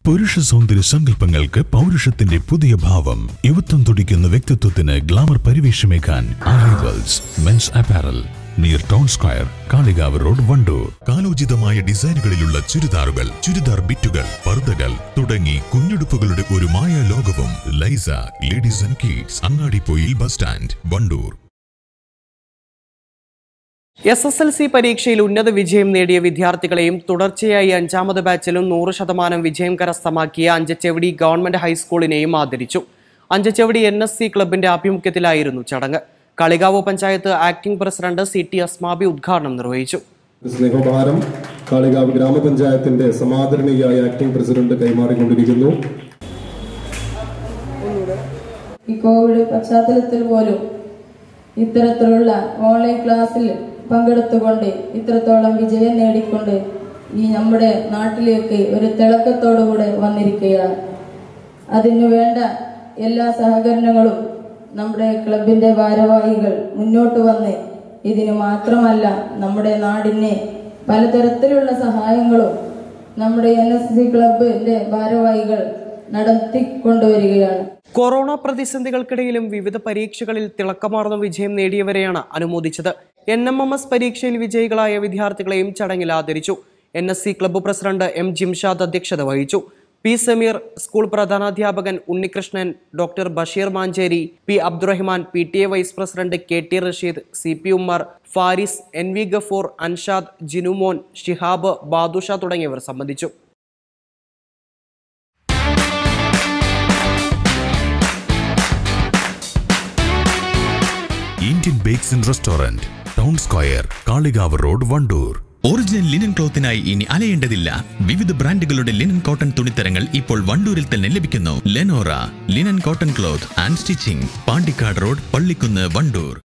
പുരുഷ സൗന്ദര്യ സങ്കല്പങ്ങൾക്ക് പൗരുഷത്തിന്റെ പുതിയ ഭാവം യുവത്വം തുടിക്കുന്ന വ്യക്തിത്വത്തിന് ഗ്ലാമർ പരിവേഷമേക്കാൻ arrivals men's apparel near town square Kalikavu road Wandoor കാലോചിതമായ ഡിസൈനുകളിലുള്ള ചുരിദാറുകൾ ചുരിദാർ ബിറ്റുകൾ പർദ്ദകൾ തുടങ്ങി കുഞ്ഞുടുപ്പുകളുടെ ഒരു മായ ലോകവും Laisa ladies and kids Angadippoyil bus stand Wandoor S S L C പരീക്ഷയിൽ ഉന്നത വിജയം നേടിയ വിദ്യാർത്ഥികളെയും തുടർച്ചയായി അഞ്ചാമത് ബാച്ചിലും നൂറ് ശതമാനം വിജയം കരസ്ഥമാക്കിയ അഞ്ചച്ചെവടി ഗവൺമെന്റ് ഹൈസ്കൂളിനെയും ആദരിച്ചു അഞ്ചച്ചെവടി എൻ എസ് സി ക്ലബിന്റെ ആഭിമുഖ്യത്തിലായിരുന്നു ചടങ്ങ് Kalikavu panchayat acting president C T Asmabi ഉദ്ഘാടനം നിർവഹിച്ചു സ്നേഹഭാരം കാളികാവ് ഗ്രാമപഞ്ചായത്തിന്റെ സമാദരണീയായ ആക്ടിംഗ് പ്രസിഡന്റ് കൈമാറിക്കൊണ്ടിരിക്കുന്നു ഈ കോവിഡ് പശ്ചാത്തലത്തിൽ പോലും ഇത്തരത്തിലുള്ള ഓൺലൈൻ ക്ലാസ്സിൽ പങ്കെടുത്തുകൊണ്ട് ഇത്രത്തോളം വിജയം നേടിക്കൊണ്ട് ഈ നമ്മുടെ നാട്ടിലേക്ക് ഒരു തിളക്കത്തോടുകൂടെ വന്നിരിക്കുകയാണ് അതിനു വേണ്ട എല്ലാ സഹകരണങ്ങളും നമ്മുടെ ക്ലബിന്റെ ഭാരവാഹികൾ മുന്നോട്ട് വന്ന് ഇതിന് മാത്രമല്ല നമ്മുടെ നാടിനെ പലതരത്തിലുള്ള സഹായങ്ങളും നമ്മുടെ എൻ എസ് സി ക്ലബിന്റെ ഭാരവാഹികൾ നടത്തിക്കൊണ്ടുവരികയാണ് കൊറോണ പ്രതിസന്ധികൾക്കിടയിലും വിവിധ പരീക്ഷകളിൽ തിളക്കമാർന്ന വിജയം നേടിയവരെയാണ് അനുമോദിച്ചത് എൻ എം എം എസ് പരീക്ഷയിൽ വിജയികളായ വിദ്യാർത്ഥികളെയും ചടങ്ങിൽ ആദരിച്ചു N S C club president M Jimshad അധ്യക്ഷത വഹിച്ചു പി സമീർ സ്കൂൾ പ്രധാനാധ്യാപകൻ Unnikrishnan doctor Basheer Mancheri P Abdurahman P T A vice president K T Rasheed C P Ummer Faris N V Gafoor Anshad Jinumon Shihab Badusha തുടങ്ങിയവർ സംബന്ധിച്ചു Indian bakes and restaurant town square Kalikavu road Wandoor original linen ക്ലോത്തിനായി ഇനി അലയേണ്ടതില്ല വിവിധ ബ്രാൻഡുകളുടെ ലിനൻ കോട്ടൺ തുണിത്തരങ്ങൾ ഇപ്പോൾ വണ്ടൂരിൽ തന്നെ ലഭിക്കുന്നു Lenora linen cotton cloth and stitching Pandikkad road Pallikkunnu Wandoor